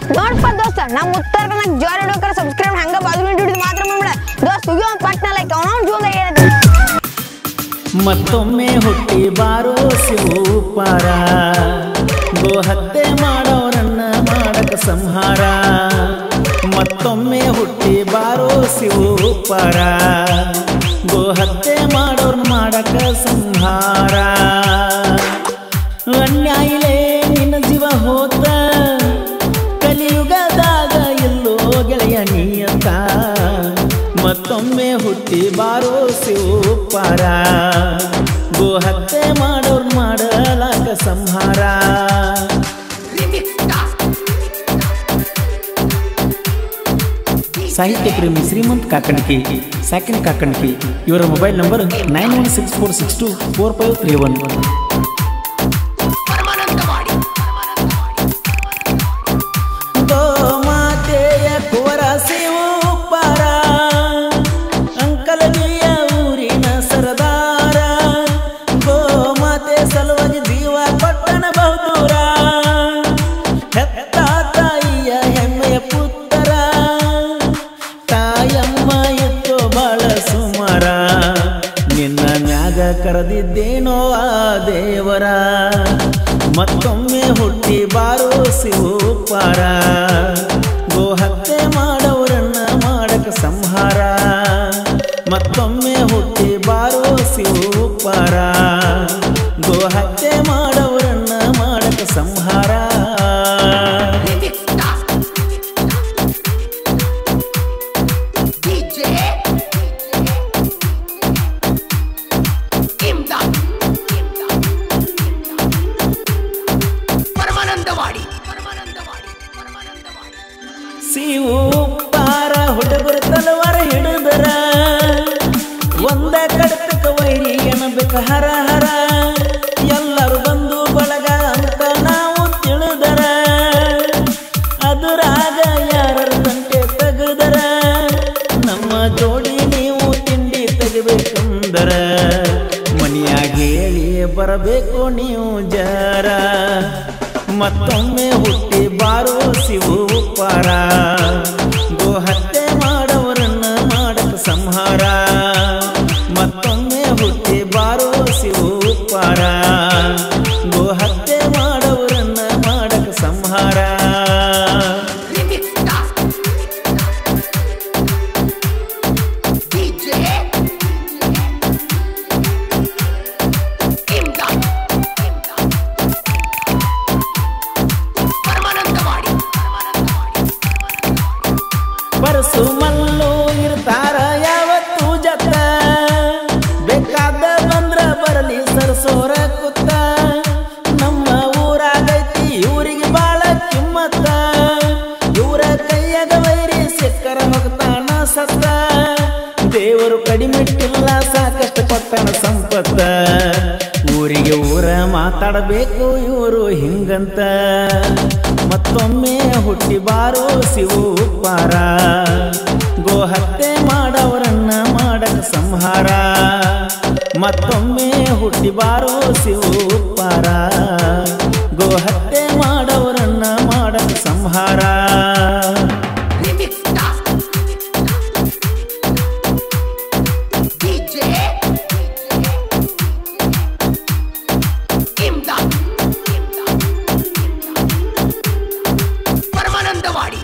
ನೋಡಪ್ಪ ದೋಸ್ತ ನಮ್ಮ ಉತ್ತರ ಕನ್ನಡ ಜೋರ್ ಹಿಡ್ಬೇಕಾರ ಸಬ್ಸ್ಕ್ರೈಬ್ ಹಂಗ ಬಾಜು ಹಿಡಿದು ಮಾತ್ರ ಮಾಡ್ಬೇಡ ದೋಸ್ತ ಇವ್ ಪಟ್ನ ಲೈಕ್ ಅವನ ಜೋಗ ಏನೈತಿ ಮತ್ತೊಮ್ಮೆ ಹುಟ್ಟಿ ಬಾರೋ ಶಿವಪಾರ ಗೋ ಹತ್ಯೆ ಮಾಡೋರನ್ನ ಮಾಡಕ ಸಂಹಾರ ಮತ್ತೊಮ್ಮೆ ಹುಟ್ಟಿ ಬಾರೋ ಶಿವಪಾರ ಗೋ ಹತ್ಯೆ ಮಾಡೋರ್ನ ಮಾಡಕ ಸಂಹಾರ ಅನ್ಯಾಯಿಲೇ ನಿನ್ನ ಜೀವ ಹೋತ ಕಲಿಯುಗದಾಗ ಎಲ್ಲೋ ಗೆಳೆಯ ನೀಯತ ಮತ್ತೊಮ್ಮೆ ಹುಟ್ಟಿ ಬಾರೋ ಶಿವಪಾರ ಗೋ ಹತ್ಯೆ ಮಾಡೋರ್ ಮಾಡಲಾಕ ಸಂಹಾರ ಸಾಹಿತ್ಯ ಪ್ರೇಮಿ ಶ್ರೀಮಂತ್ ಕಾಕಣಿಕೆ ಸಾಕಿನ್ ಕಾಕಣಿಕೆ ಇವರ mobile number nine one six four six two four five three one ಗೋಮಾತೆಯ ಕುವರ ಶಿವಪಾರ ಅಂಕಲಗಿಯ ಊರಿನ ಸರದಾರ ಗೋಮಾತೆ ಸಲುವಾಗಿ ಜೀವ ಕೊಟ್ಟನ ಬಹುದೂರ ಹೆತ್ತ ತಾಯಿಯ ಹೆಮ್ಮೆಯ ಪುತ್ರ ತಾಯಮ್ಮ ಎತ್ತೋ ಬಾಳ ಸುಮಾರ ನಿನ್ನ ಮ್ಯಾಗ ಕರೆದಿದ್ದೇನೋ ಆ ದೇವರ ಮತ್ತೊಮ್ಮೆ ಹುಟ್ಟಿ ಬಾರೋ ಶಿವಪಾರ ಗೋ ಹತ್ಯೆ ಮಾಡವರನ್ನ ಮಾಡಕ ಸಂಹಾರ ಮತ್ತೊಮ್ಮೆ ಹುಟ್ಟಿ ಬಾರೋ ಶಿವಪಾರ ಗೋ ಹತ್ಯೆ ಮಾಡವರನ್ನ ಮಾಡಕ ಸಂಹಾರ ಪರಮಾನಂದವಾಡಿ ಸಿವು ಪಾರ ಹುಡುಗರು ತಲವಾರ ಹಿಡಿದರ ಒಂದ ಕಡತಕ ವೈರಿ ಎನ್ನಬೇಕ ಹರ ಹರ ಎಲ್ಲರೂ ಬಂದು ಬಳಗ ಅಂತ ನಾವು ತಿಳಿದರ ಅದರಾಗ ಯಾರ ತಂಟೆ ತೆಗೆದರ ನಮ್ಮ ಜೋಡಿ ನೀವು ತಿಂಡಿ ತೆಗಿಬೇಕಂದರ ಮನಿಯಾಗ ಹೇಳಿ ಬರಬೇಕು ನೀವು ಜರ ಮತ್ತೊಮ್ಮೆ ಹುಟ್ಟಿ ಬಾರೋ ಶಿವಪಾರ ಗೋ ಹತ್ಯೆ ಮಾಡವರನ್ನ ಮಾಡಕ ಸಂಹಾರ ಮತ್ತೊಮ್ಮೆ ಹುಟ್ಟಿ ಬಾರೋ ಶಿವಪಾರ ಗೋ ಹತ್ಯೆ ಮಾಡವರನ್ನ ಮಾಡಕ ಸಂಹಾರ ಬರಸು ಮಲ್ಲು ಇರ್ತಾರ ಯಾವತ್ತು ಜತ್ತ ಬೇಕಾದ ಬಂದ್ರ ಬರಲಿ ಸರ್ಸೋರ ಕುತ್ತ ನಮ್ಮ ಊರಾಗೈತಿ ಇವ್ರಿಗೆ ಬಾಳ ಕಿಮ್ಮತ್ತ ಇವರ ಕೈಯಾಗ ವೈರಿ ಸಿಕ್ಕರ ಹೋಗ್ತಾನ ಸತ್ತ ದೇವರು ಕಡಿಮೆಟ್ಟಿಲ್ಲ ಸಾಕಷ್ಟು ಕೊಟ್ಟನ ಸಂಪತ್ತ ಊರಿಗೆ ಊರ ಮಾತಾಡಬೇಕು ಇವರು ಹಿಂಗಂತ ಮತ್ತೊಮ್ಮೆ ಹುಟ್ಟಿ ಬಾರೋ ಶಿವಪಾರ ಗೋ ಹತ್ಯೆ ಮಾಡವರನ್ನ ಮಾಡಕ ಸಂಹಾರ ಮತ್ತೊಮ್ಮೆ ಹುಟ್ಟಿ ಬಾರೋ ಶಿವಪಾರ ಗೋ ಹತ್ಯೆ ಮಾಡವರನ್ನ ಮಾಡಕ ಸಂಹಾರ ಪರಮಾನಂದವಾಡಿ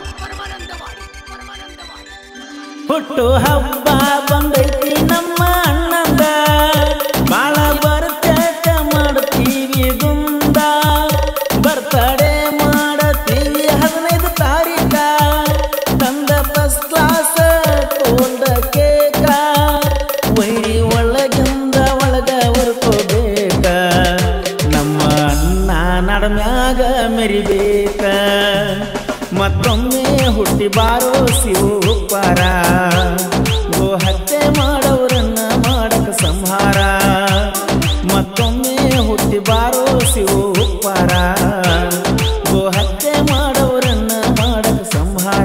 ಹುಟ್ಟು ಹಬ್ಬ ಬಂದೈತಿ ನಮ್ಮ ಅಣ್ಣಂದ ಬಾಳ ಬರ್ತೇಟ ಮಾಡ್ತೀವಿ ದುಂದ ಬರ್ತಡೇ ಮಾಡತೀವಿ ಹದಿನೈದು ತಾರೀಕ ತಂದ ಫಸ್ಟ್ ಕ್ಲಾಸ್ ಕೋಲ್ಡ ಕೇಕ ವೈರಿ ಒಳಗಿಂದ ಒಳಗ ಹೊರ್ಕೋಬೇಕ ನಮ್ಮ ಅಣ್ಣ ನಡಮ್ಯಾಗ ಮೆರಿಬೇಕ ಮತ್ತೊಮ್ಮೆ ಹುಟ್ಟಿ ಬಾರೋ ಶಿವಪಾರ ಗೋ ಹತ್ಯೆ ಮಾಡವರನ್ನ ಮಾಡಕ ಸಂಹಾರ ಮತ್ತೊಮ್ಮೆ ಹುಟ್ಟಿ ಬಾರೋ ಶಿವಪಾರ ಗೋ ಹತ್ಯೆ ಮಾಡವರನ್ನ ಮಾಡಕ ಸಂಹಾರ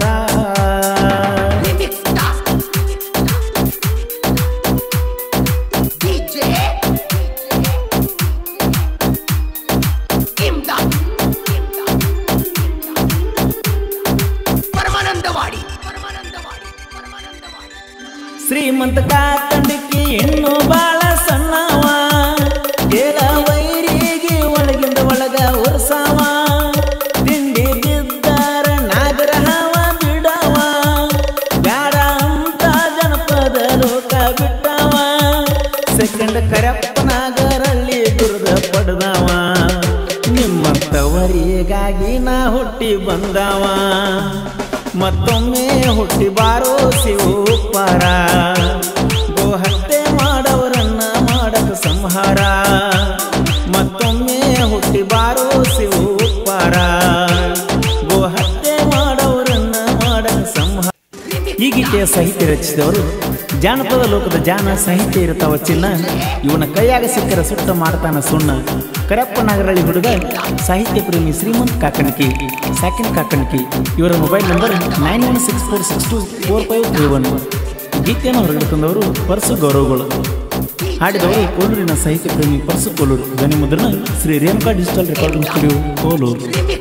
ಶ್ರೀಮಂತ ಕಾಕಂಡಿಕ್ಕಿ ಇನ್ನೂ ಬಾಳ ಸಣ್ಣವ ಕೇಳ ವೈರಿಗೆ ಒಳಗಿಂದ ಒಳಗ ಉರ್ಸವ ತಿಂಡಿ ಬಿದ್ದಾರ ನಾಗರ ಹಾವ ಬಿಡವ ಬ್ಯಾಡ ಅಂತ ಜನಪದ ಲೋಕ ಬಿಟ್ಟವ ಸೆಕೆಂಡ್ ಕರಪ್ಪನಾಗರಲ್ಲಿ ದುರ್ದ ಪಡೆದವ ನಿಮ್ಮಂತವರಿಗಾಗಿ ನಾ ಹುಟ್ಟಿ ಬಂದವ ಮತ್ತೊಮ್ಮೆ ಹುಟ್ಟಿ ಬಾರೋ ಶಿವಪರ ಗೋಹತ್ಯೆ ಮಾಡವರನ್ನ ಮಾಡಕ ಸಂಹಾರ ಮತ್ತೊಮ್ಮೆ ಹುಟ್ಟಿ ಬಾರೋ ಶಿವಪರ ಗೋಹತ್ಯೆ ಮಾಡವರನ್ನ ಮಾಡಕ ಸಂಹಾರ ಈ ಗೀತೆಯ ಸಾಹಿತ್ಯ ರಚಿಸಿದವರು ಜಾನಪದ ಲೋಕದ ಜಾನ ಸಾಹಿತ್ಯ ಇರುತ್ತವ ಚಿನ್ನ ಇವನ ಕೈಯಾಗ ಸಿಕ್ಕರ ಸುಟ್ಟ ಮಾಡ್ತಾನ ಸುಣ್ಣ ಕರಪ್ಪ ನಾಗರಳ್ಳಿ ಹುಡುಗ ಸಾಹಿತ್ಯ ಪ್ರೇಮಿ ಶ್ರೀಮಂತ್ ಕಾಕಣಿಕಿ ಸಾಕಿನ್ ಕಾಕಣಿಕಿ ಇವರ mobile number nine one six four six two four five three one ಗೀತೆಯನ್ನು ಹೊರಗಡೆ ತಂದವರು ಪರ್ಸು ಗೌರವಗಳು ಹಾಡಿದವರು ಕೋಲೂರಿನ ಸಾಹಿತ್ಯ ಪ್ರೇಮಿ ಪರ್ಸು ಕೋಲೂರು ಧ್ವನಿ ಮುದ್ರಣ Shri Renuka digital recording studio Kolur